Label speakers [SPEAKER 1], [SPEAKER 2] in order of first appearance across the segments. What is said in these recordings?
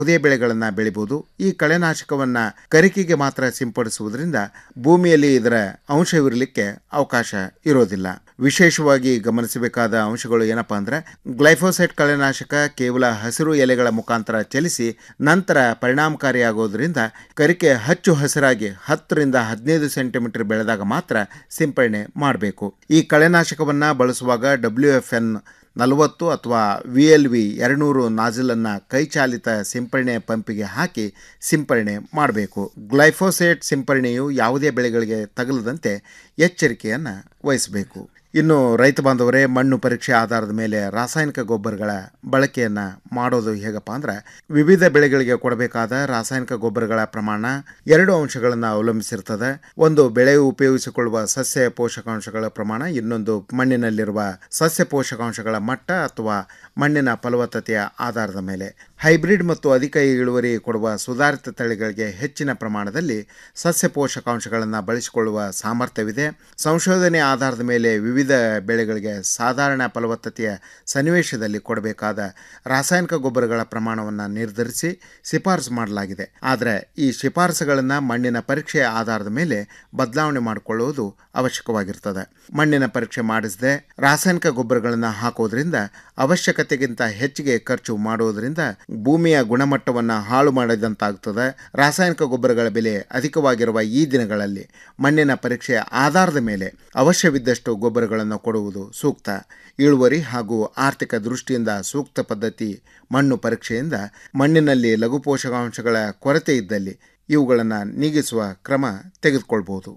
[SPEAKER 1] ಯಾವುದೇ ಬೆಳೆಗಳನ್ನು ಬೆಳಿಬೋದು ಈ ಕಳೆನಾಶಕವನ್ನ ಕರಿಕೆಗೆ ಮಾತ್ರ ಸಿಂಪಡಿಸುವುದರಿಂದ ಭೂಮಿಯಲ್ಲಿ ಇದರ ಅಂಶವಿರಲಿಕ್ಕೆ ಅವಕಾಶ ಇರೋದಿಲ್ಲ ವಿಶೇಷವಾಗಿ ಗಮನಿಸಬೇಕಾದ ಅಂಶಗಳು ಏನಪ್ಪಾ ಅಂದ್ರೆ ಗ್ಲೈಫೋಸೈಟ್ ಕಳೆನಾಶಕ ಕೇವಲ ಹಸಿರು ಎಲೆಗಳ ಮುಖಾಂತರ ಚಲಿಸಿ ನಂತರ ಪರಿಣಾಮಕಾರಿಯಾಗೋದ್ರಿಂದ ಕರಿಕೆ ಹಚ್ಚು ಹಸಿರಾಗಿ ಹತ್ತರಿಂದ ಹದಿನೈದು ಸೆಂಟಿಮೀಟರ್ ಬೆಳೆದಾಗ ಮಾತ್ರ ಸಿಂಪಡಣೆ ಮಾಡಬೇಕು ಈ ಕಳೆನಾಶಕವನ್ನ ಬಳಸುವಾಗ ಡಬ್ಲ್ಯೂ ಎಫ್ ಎನ್ ನಲವತ್ತು ಅಥವಾ ವಿ ಎಲ್ ವಿ ಎರಡುನೂರು ನಾಜಿಲನ್ನು ಕೈಚಾಲಿತ ಸಿಂಪರಣೆ ಪಂಪಿಗೆ ಹಾಕಿ ಸಿಂಪರಣೆ ಮಾಡಬೇಕು ಗ್ಲೈಫೋಸೇಟ್ ಸಿಂಪರಣೆಯು ಯಾವುದೇ ಬೆಳೆಗಳಿಗೆ ತಗಲದಂತೆ ಎಚ್ಚರಿಕೆಯನ್ನು ವಹಿಸಬೇಕು ಇನ್ನು ರೈತ ಬಾಂಧವರೇ ಮಣ್ಣು ಪರೀಕ್ಷೆ ಆಧಾರದ ಮೇಲೆ ರಾಸಾಯನಿಕ ಗೊಬ್ಬರಗಳ ಬಳಕೆಯನ್ನು ಮಾಡೋದು ಹೇಗಪ್ಪ ಅಂದ್ರೆ ವಿವಿಧ ಬೆಳೆಗಳಿಗೆ ಕೊಡಬೇಕಾದ ರಾಸಾಯನಿಕ ಗೊಬ್ಬರಗಳ ಪ್ರಮಾಣ ಎರಡು ಅಂಶಗಳನ್ನು ಅವಲಂಬಿಸಿರ್ತದೆ ಒಂದು ಬೆಳೆ ಉಪಯೋಗಿಸಿಕೊಳ್ಳುವ ಸಸ್ಯ ಪೋಷಕಾಂಶಗಳ ಪ್ರಮಾಣ ಇನ್ನೊಂದು ಮಣ್ಣಿನಲ್ಲಿರುವ ಸಸ್ಯ ಪೋಷಕಾಂಶಗಳ ಮಟ್ಟ ಅಥವಾ ಮಣ್ಣಿನ ಫಲವತ್ತತೆಯ ಆಧಾರದ ಮೇಲೆ ಹೈಬ್ರಿಡ್ ಮತ್ತು ಅಧಿಕ ಇಳುವರಿ ಕೊಡುವ ಸುಧಾರಿತ ತಳಿಗಳಿಗೆ ಹೆಚ್ಚಿನ ಪ್ರಮಾಣದಲ್ಲಿ ಸಸ್ಯ ಪೋಷಕಾಂಶಗಳನ್ನು ಬಳಸಿಕೊಳ್ಳುವ ಸಾಮರ್ಥ್ಯವಿದೆ ಸಂಶೋಧನೆ ಆಧಾರದ ಮೇಲೆ ವಿವಿಧ ಬೆಳೆಗಳಿಗೆ ಸಾಧಾರಣ ಫಲವತ್ತತೆಯ ಸನ್ನಿವೇಶದಲ್ಲಿ ಕೊಡಬೇಕಾದ ರಾಸಾಯನಿಕ ಗೊಬ್ಬರಗಳ ಪ್ರಮಾಣವನ್ನು ನಿರ್ಧರಿಸಿ ಶಿಫಾರಸು ಮಾಡಲಾಗಿದೆ ಆದರೆ ಈ ಶಿಫಾರಸುಗಳನ್ನು ಮಣ್ಣಿನ ಪರೀಕ್ಷೆಯ ಆಧಾರದ ಮೇಲೆ ಬದಲಾವಣೆ ಮಾಡಿಕೊಳ್ಳುವುದು ಅವಶ್ಯಕವಾಗಿರ್ತದೆ ಮಣ್ಣಿನ ಪರೀಕ್ಷೆ ಮಾಡಿಸದೆ ರಾಸಾಯನಿಕ ಗೊಬ್ಬರಗಳನ್ನು ಹಾಕೋದ್ರಿಂದ ಅವಶ್ಯಕತೆಗಿಂತ ಹೆಚ್ಚಿಗೆ ಖರ್ಚು ಮಾಡುವುದರಿಂದ ಭೂಮಿಯ ಗುಣಮಟ್ಟವನ್ನು ಹಾಳು ಮಾಡಿದಂತಾಗ್ತದೆ ರಾಸಾಯನಿಕ ಗೊಬ್ಬರಗಳ ಬೆಲೆ ಅಧಿಕವಾಗಿರುವ ಈ ದಿನಗಳಲ್ಲಿ ಮಣ್ಣಿನ ಪರೀಕ್ಷೆಯ ಆಧಾರದ ಮೇಲೆ ಅವಶ್ಯವಿದ್ದಷ್ಟು ಗೊಬ್ಬರಗಳನ್ನು ಕೊಡುವುದು ಸೂಕ್ತ ಇಳುವರಿ ಹಾಗೂ ಆರ್ಥಿಕ ದೃಷ್ಟಿಯಿಂದ ಸೂಕ್ತ ಪದ್ಧತಿ ಮಣ್ಣು ಪರೀಕ್ಷೆಯಿಂದ ಮಣ್ಣಿನಲ್ಲಿ ಲಘು ಪೋಷಕಾಂಶಗಳ ಕೊರತೆ ಇದ್ದಲ್ಲಿ ಇವುಗಳನ್ನು ನೀಗಿಸುವ ಕ್ರಮ ತೆಗೆದುಕೊಳ್ಬೋದು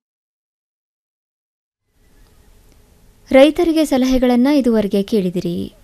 [SPEAKER 2] ರೈತರಿಗೆ ಸಲಹೆಗಳನ್ನು ಇದುವರೆಗೆ ಕೇಳಿದಿರಿ